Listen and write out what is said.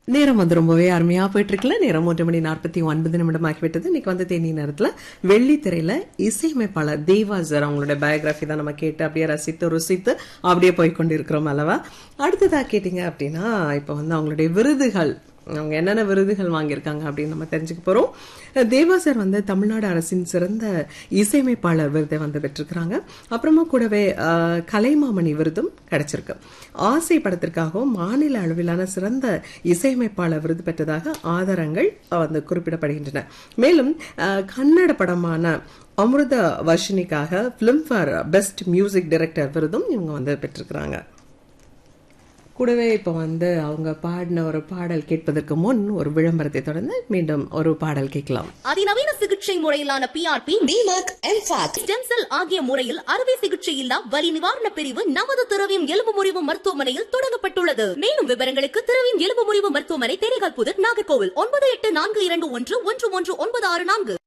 நேரம் வந்து ரொம்பவே அருமையா போயிட்டு இருக்குல்ல நேரம் மூன்று மணி நாற்பத்தி ஒன்பது நிமிடம் ஆகிவிட்டது இன்னைக்கு வந்து தேனி நேரத்துல வெள்ளித்திரையில இசையமைப்பாளர் தேவாசர் அவங்களோட பயோகிராஃபி தான் நம்ம கேட்டு அப்படியே ரசித்து ருசித்து அப்படியே போய் கொண்டிருக்கிறோம் அல்லவா அடுத்ததா கேட்டீங்க அப்படின்னா இப்போ வந்து அவங்களுடைய விருதுகள் அவங்க என்னென்ன விருதுகள் வாங்கியிருக்காங்க அப்படின்னு நம்ம தெரிஞ்சுக்க போறோம் தேவாசர் வந்து தமிழ்நாடு அரசின் சிறந்த இசையமைப்பாளர் விருதை வந்து பெற்றிருக்கிறாங்க அப்புறமா கூடவே அஹ், கலைமாமணி விருதும் கிடைச்சிருக்கு ஆசை படத்திற்காகவும் மாநில அளவிலான சிறந்த இசையமைப்பாளர் விருது பெற்றதாக ஆதாரங்கள் வந்து குறிப்பிடப்படுகின்றன மேலும் அஹ், கன்னட படமான அமிர்த வர்ஷினிக்காக பிலிம்ஃபேர் பெஸ்ட் மியூசிக் டைரக்டர் விருதும் இவங்க வந்து பெற்றிருக்கிறாங்க கூடவே இப்போ வந்து அவங்க பாடின ஒரு பாடல் கேட்பதற்கு முன் ஒரு விளம்பரத்தை தொடர்ந்து மீண்டும் ஒரு பாடல் கேட்கலாம் அதிநவீன சிகிச்சை முறையிலான பிஆர்பி டிமார்க் எம்ஃபாக் ஸ்டெம் செல் ஆகிய முறையில் அறுவை சிகிச்சை இல்லா வலி நிவாரண பிரிவு நமது திரவியம் எலும்பு முறிவு மருத்துவமனையில் தொடங்கப்பட்டுள்ளது மேலும் விவரங்களுக்கு திரவியம் எலும்பு முறிவு மருத்துவமனை தேனிகால் புதர் நாகர்கோவில் ஒன்பது எட்டு நான்கு இரண்டு ஒன்று ஒன்று ஒன்று ஒன்பது ஆறு நான்கு